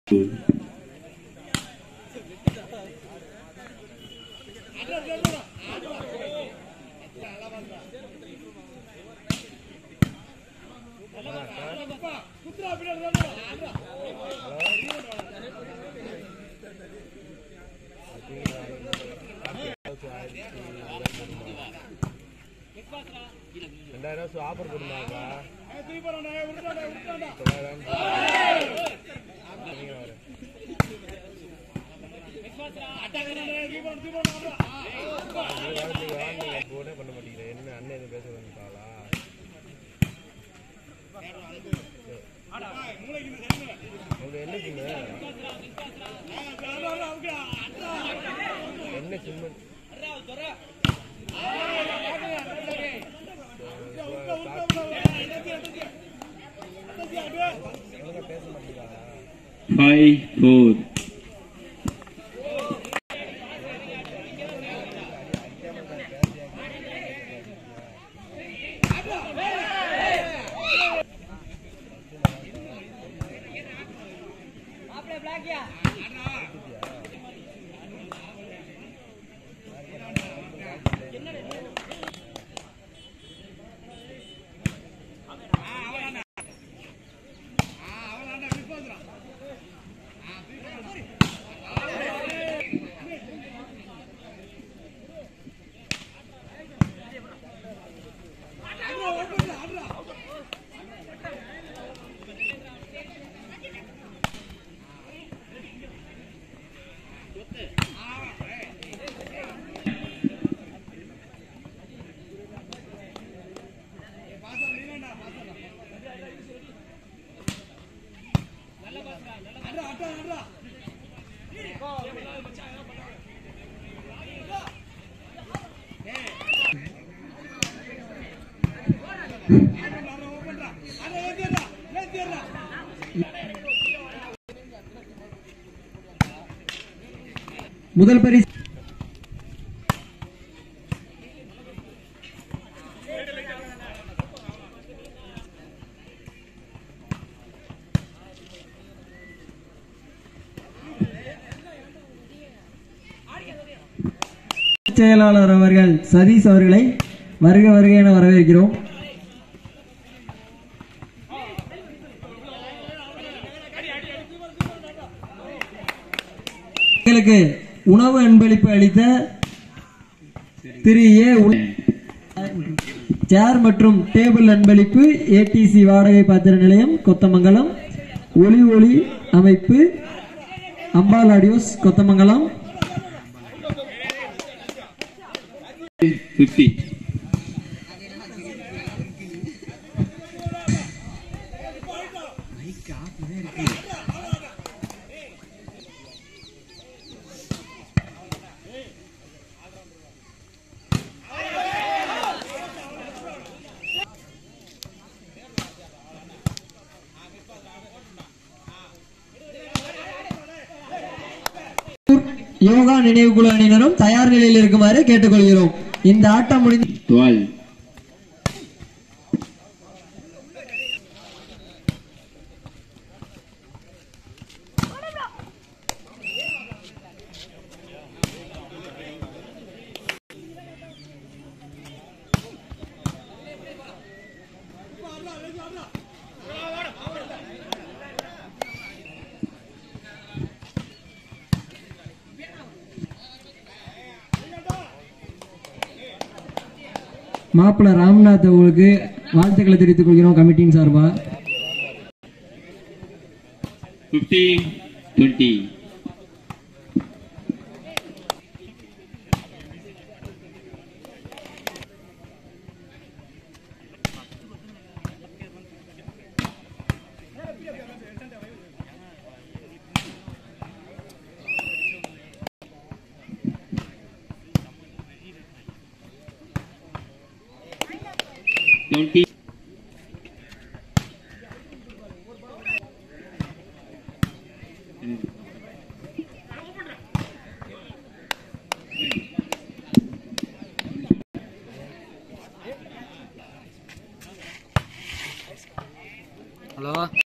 ரெண்டாயிரம் ஆஃபர் கொடுத்தாங்க போனே பண்ண மாட்டேங்கிறேன் என்ன அண்ணன் எதுவும் பேச வந்துட்டாளா அவங்க என்ன சிம்மு என்ன சிம்மு ஒழுங்கா பேச மாட்டேங்கிறா five four முதல் பரிசு செயலாளர் அவர்கள் சதீஷ் அவர்களை வருக வருக என வரவேற்கிறோம் எங்களுக்கு உணவு அன்பளிப்பு அளித்த திரு ஏ உல- சேர் மற்றும் டேபிள் அன்பளிப்பு ஏடிசி வாடகை பாத்திர நிலையம் கொத்தமங்கலம் ஒளி ஒளி அமைப்பு அம்பாள் ஆடியோஸ் கொத்தமங்கலம் fifty யோகா நினைவுக்குழு அணியினரும் தயார் நிலையில் இருக்குமாறு கேட்டுக்கொள்கிறோம் இந்த ஆட்டம் முடிந்து twelve மாப்பிள்ள ராம்நாத் அவர்களுக்கு வாழ்த்துக்களை தெரிவித்துக் கொள்கிறோம் கமிட்டியின் சார்பா fifty twenty twenty ஹலோ